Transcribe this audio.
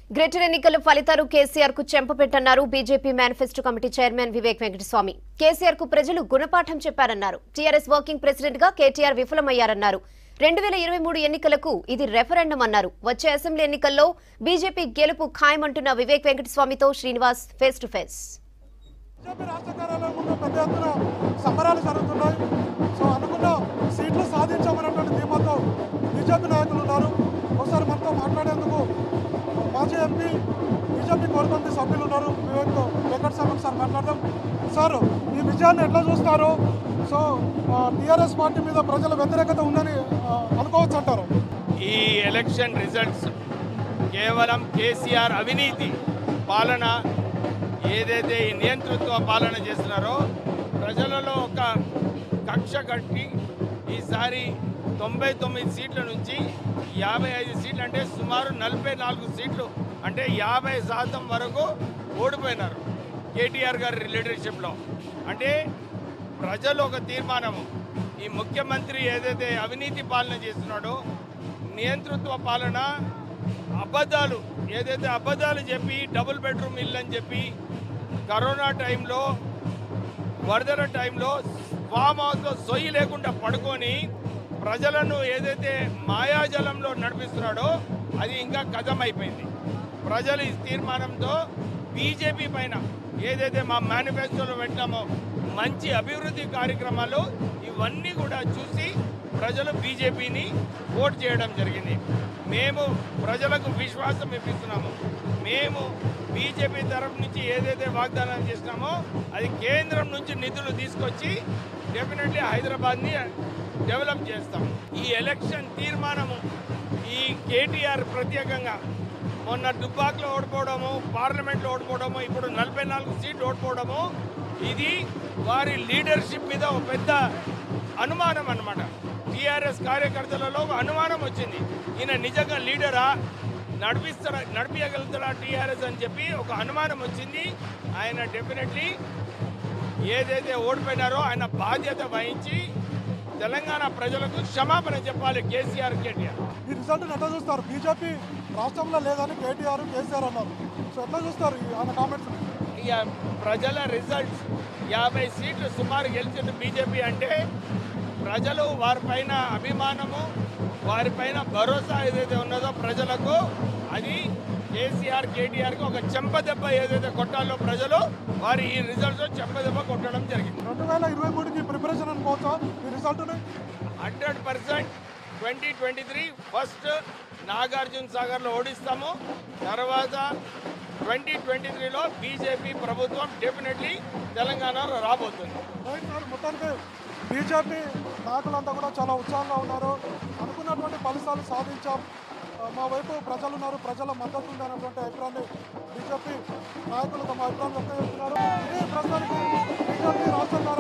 greater ఎన్నికల ఫలితాలు కేసీఆర్ కు చెంపపెట్టన్నారు BJP manifesto committee chairman Vivek Venkataswamy KCR కు ప్రజలు గుణపాఠం చెప్పారన్నారు టీఆర్ఎస్ వర్కింగ్ ప్రెసిడెంట్ గా కేటీఆర్ విఫలమయ్యారన్నారు రెండు వేల ఇరవై మూడు ఎన్నికలకు ఇది రెఫరెండం అన్నారు వచ్చే అసెంబ్లీ ఎన్నికల్లో బీజేపీ గెలుపు ఖాయమంటున్న వివేక్ వెంకటస్వామితో Srinivas face to face BJP రాష్ట్ర కార్యాలయం ముందు పెద్ద ఎత్తున సంబరాలు జరుగుతున్నాయి సో అనుకున్న సీట్లు సాధించామన్నటువంటి ధీమాతో బీజేపీ నాయకులు ఉన్నారు ఒకసారి మనతో మాట్లాడేందుకు మాజీ ఎంపీ బీజేపీ కోరుమంది సభ్యులు ఉన్నారు వివేక్ వెంకట స్వామి ఒకసారి మాట్లాడదాం సార్ ఈ విజయాన్ని ఎట్లా చూస్తారు సో టీఆర్ఎస్ పార్టీ మీద ప్రజల వ్యతిరేకత ఉందని ఆ, అనుకోవచ్చు అంటారు ఈ ఎలక్షన్ రిజల్ట్స్ కేవలం కేసీఆర్ అవినీతి పాలన ఏదైతే ఈ నియంతృత్వ పాలన చేస్తున్నారో ప్రజలలో ఒక కక్ష కట్టి ఈసారి తొంభై తొమ్మిది సీట్ల నుంచి యాభై ఐదు సీట్లు అంటే సుమారు నలభై నాలుగు సీట్లు అంటే యాభై శాతం వరకు ఓడిపోయినారు కేటీఆర్ గారి లీడర్షిప్లో అంటే ప్రజలు ఒక తీర్మానము ఈ ముఖ్యమంత్రి ఏదైతే అవినీతి పాలన చేస్తున్నాడో నియంతృత్వ పాలన అబద్ధాలు ఏదైతే అబద్ధాలు చెప్పి డబుల్ బెడ్రూమ్ ఇల్లు అని చెప్పి కరోనా టైంలో వరదల టైంలో ఫామ్ హౌస్లో సొయ్యి లేకుండా పడుకొని ప్రజలను ఏదైతే మాయాజలంలో నడిపిస్తున్నాడో అది ఇంకా కథమైపోయింది ప్రజలు ఈ తీర్మానంతో బీజేపీ పైన ఏదైతే మా మేనిఫెస్టోలో పెట్టామో మంచి అభివృద్ధి కార్యక్రమాలు ఇవన్నీ కూడా చూసి ప్రజలు బీజేపీని ఓట్ చేయడం జరిగింది మేము ప్రజలకు విశ్వాసం ఇప్పిస్తున్నాము మేము బీజేపీ తరఫు నుంచి ఏదైతే వాగ్దానం చేసినామో అది కేంద్రం నుంచి నిధులు తీసుకొచ్చి డెఫినెట్లీ హైదరాబాద్ని డెవలప్ చేస్తాం ఈ ఎలక్షన్ తీర్మానము ఈ కేటీఆర్ ప్రత్యేకంగా మొన్న దుబ్బాక్లో ఓడిపోవడము పార్లమెంట్లో ఓడిపోవడము ఇప్పుడు నలభై నాలుగు సీట్లు ఓడిపోవడము ఇది వారి లీడర్షిప్ మీద ఒక పెద్ద అనుమానం అన్నమాట టీఆర్ఎస్ కార్యకర్తలలో ఒక అనుమానం వచ్చింది ఈయన నిజంగా లీడరా నడిపిస్తారా నడిపించగలుగుతారా టీఆర్ఎస్ అని చెప్పి ఒక అనుమానం వచ్చింది ఆయన డెఫినెట్లీ ఏదైతే ఓడిపోయినారో ఆయన బాధ్యత వహించి తెలంగాణ ప్రజలకు క్షమాపణ చెప్పాలి కేసీఆర్ కేటీఆర్ ఈ రిజల్ట్ ఎట్లా చూస్తారు బీజేపీ రాష్ట్రంలో లేదని కేటీఆర్ కేసీఆర్ అన్నారు సో ఎట్లా చూస్తారు ఈ ఆయన కామెంట్స్ ఇక ప్రజల రిజల్ట్స్ యాభై సీట్లు సుమారు గెలిచిన బీజేపీ అంటే ప్రజలు వారిపైన అభిమానము వారిపైన భరోసా ఏదైతే ఉన్నదో ప్రజలకు అది కేసీఆర్ కేటీఆర్కి ఒక చెంపదెబ్బ ఏదైతే కొట్టాలో ప్రజలు వారి ఈ రిజల్ట్స్ చెంపదెబ్బ కొట్టడం జరిగింది రెండు వేల ఇరవై మూడుకి ప్రిపరేషన్ అనుకోవచ్చా ఈ రిజల్ట్ని hundred percent twenty twenty three first Nagarjuna సాగర్లో ఓడిస్తాము తర్వాత ట్వంటీ ట్వంటీ త్రీలో బీజేపీ ప్రభుత్వం డెఫినెట్లీ తెలంగాణలో రాబోతుంది రైట్ సార్ మొత్తానికి బీజేపీ నాయకులంతా కూడా చాలా ఉత్సాహంగా ఉన్నారు అనుకున్నటువంటి ఫలితాలు సాధించాం ఆ, మా వైపు ప్రజలు ఉన్నారు ప్రజల మద్దతు ఉంది అనేటువంటి అభిప్రాయాన్ని బీజేపీ నాయకులు తమ అభిప్రాయం వ్యక్తం చేస్తున్నారు ఇది ప్రస్తుతానికి బీజేపీ రాష్ట్ర కార్య-